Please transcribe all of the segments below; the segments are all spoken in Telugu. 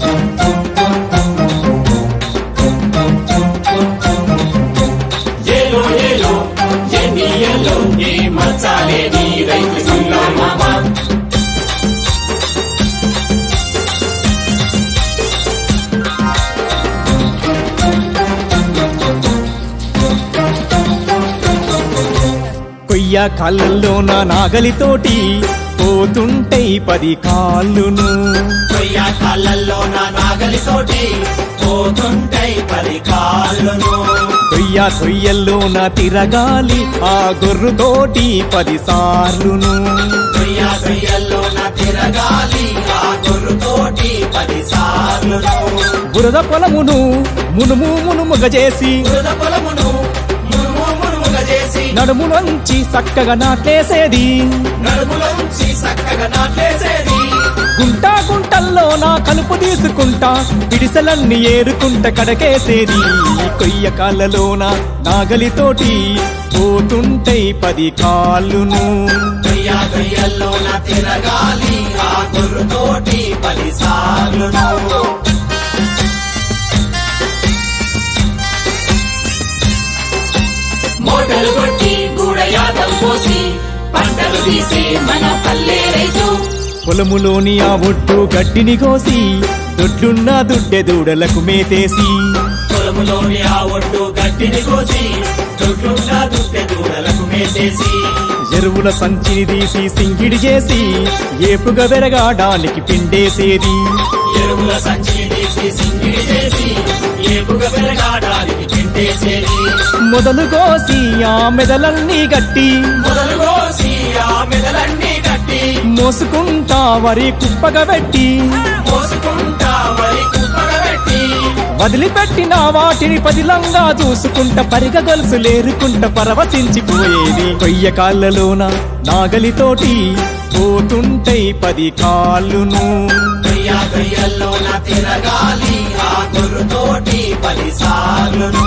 ఏలో ఏలో ఎన్ని ఏలో ఏ మచ్చాలేని రైతు సంఘం మామ కొయ్య కాళ్ళల్లో నా నాగలితోటి పోతుంటై పది కాళ్ళును కొయ్య కాళ్ళల్లో నా నాగలితోటి పోతుంటాయి పది కాళ్ళను కొయ్య కొయ్యల్లో నా తిరగాలి ఆ గొర్రుతోటి పది సార్లును కొయ్య కొయ్యల్లో నా తిరగాలి ఆ గొర్రుతోటి పది సార్లును బురద పొలమును మునుము మునుముగ చేసి బురద పొలమును మురుము మురుముగా చేసి నడుములోంచి చక్కగా నాటేసేది నడుములోంచి చక్కగా నాటేసేది గుంట గుంటల్లో నా కలుపు తీసుకుంటా పిడిసెలన్నీ ఏరుకుంట కడకేసేది కొయ్య కాళ్ళలోన నాగలితోటి పోతుంటై పది కాళ్ళును కొయ్య కొయ్యల్లో నా తిరగాలి ఆ గొర్రుతోటి పది సార్లును మోటలు కొట్టి గూడయాదం పోసి పంటలు తీసే మన పల్లె రైతు పొలములోని ఆ ఒట్టు గడ్డిని కోసి దొడ్లున్న దుడ్డె దూడలకు మేతేసి పొలములోని ఆ ఒట్టు గట్టిని కోసి దొడ్లున్న దుట్టె దూడలకు మేసేసి ఎరువుల సంచిని తీసి సింగిడి చేసి ఏపుగా వెరగాడానికి పిండేసేది ఎరువుల సంచిని తీసి సింగిడి చేసి ఏపుగా పెరగాడానికి చింటేసేది మొదలు కోసి ఆ మెదలన్నీ గట్టి మొదలు కోసి ఆ మెదలన్నీ కట్టి మోసుకుంటా వరి కుప్పగా పెట్టి మోసుకుంటా వరి కుప్పగా పెట్టి వదిలిపెట్టిన వాటిని పదిలంగా చూసుకుంట పరిగ గొలుసు లేరుకుంట పరవశించిపోయేది కొయ్య కాళ్ళలోన నాగలితోటి పోతుంటై పది కాళ్ళును కొయ్య కొయ్యల్లో నా తిరగాలి ఆ గొర్రుతోటి పది సార్లును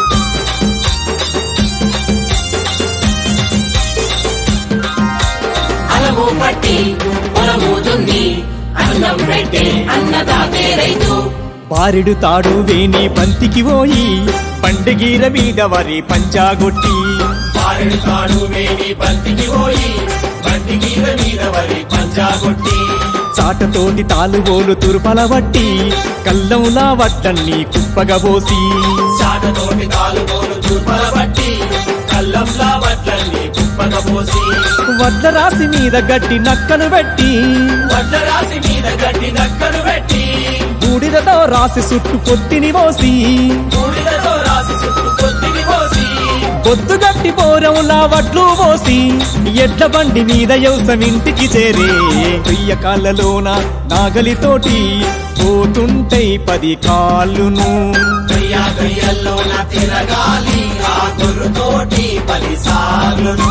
అలము పట్టి పొలము దున్ని అన్నం పెట్టే అన్నదాతే రైతు బారెడు తాడు వేని పంతికి పోయి పండగీర మీద వరి పంచాగొట్టి పారెడు తాడు వేని బంతికి పోయి బంతికి మీద వరి పంచాగొట్టి చాటతోటి తాలుబోలు తురుపల బట్టి కల్లంలా వడ్డన్ని కుప్పగా పోసి చాటతోటి కాలుగోలు తుర్పల బట్టి కల్లంలా వడ్లన్నీ కుప్పగా పోసి వడ్ల రాసి మీద గడ్డి నక్కను పెట్టి వడ్ల రాసి మీద గడ్డి నక్కను పెట్టి బూడిదతో రాసి చుట్టు పొత్తిని పోసి బూడిదతో రాసి చుట్టూ కొద్దిని పోసి పొద్దు గట్టి పోరంలా వడ్లు పోసి ఎడ్ల బండి మీద యవసం ఇంటికి చేరే కొయ్య కాళ్ళలోన నాగలితోటి పోతుంటై పది కాళ్ళును కొయ్య కొయ్యల్లో నా తిరగాలి ఆ గొర్రుతోటి పది సార్లును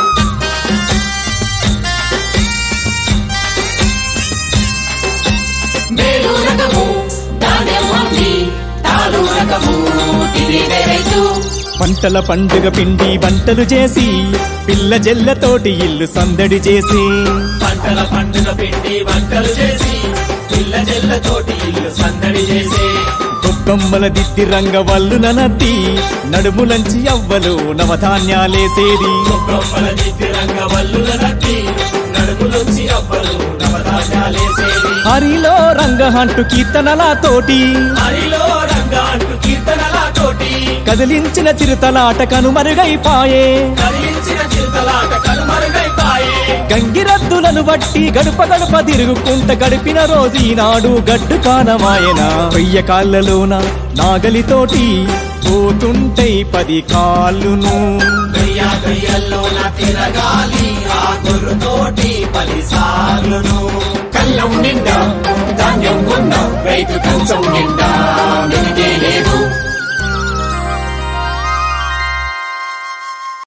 మేలు రకము ధాన్యం వండి తాలు రకము తిరిగే రైతు పంటల పండుగ పిండి వంటలు చేసి పిల్ల జల్లతోటి ఇల్లు సందడి చేసి పంటల పండుగ పిండి వంటలు చేసి పిల్ల చెల్లతోటి ఇల్లు సందడి చేసే గొప్పమ్మల దిద్ది రంగ వల్లున నద్ది నడుములంచి అవ్వలు నవధాన్యాలేసేది గొప్పల దిద్ది రంగ వల్లుల నట్టి నడుములొచ్చి అవ్వలు నవధాన్యాలేసేది హరిలో రంగహంటు కీర్తనలా తోటి హరిలో రంగ అంటూ కీర్తనల తోటి కదిలించిన చిరుతలాట కనుమరుగైపాయే కలిగించిన చిరుతలాట కనుమరుగైపాయే గంగిరద్దులను బట్టి గడుప గడుప తిరుగుకుంట గడిపిన రోజు ఈనాడు గడ్డు కానమాయన వెయ్య కాళ్ళలోన నాగలితోటి పోతుంటై పది కాళ్ళును గయ్యా గయ్యల్లో నా తిరగాలి ఆ గొర్రుతోటి పది సార్లును కళ్ళం నిండా ధాన్యం ఉన్న రైతు కంచం నిండా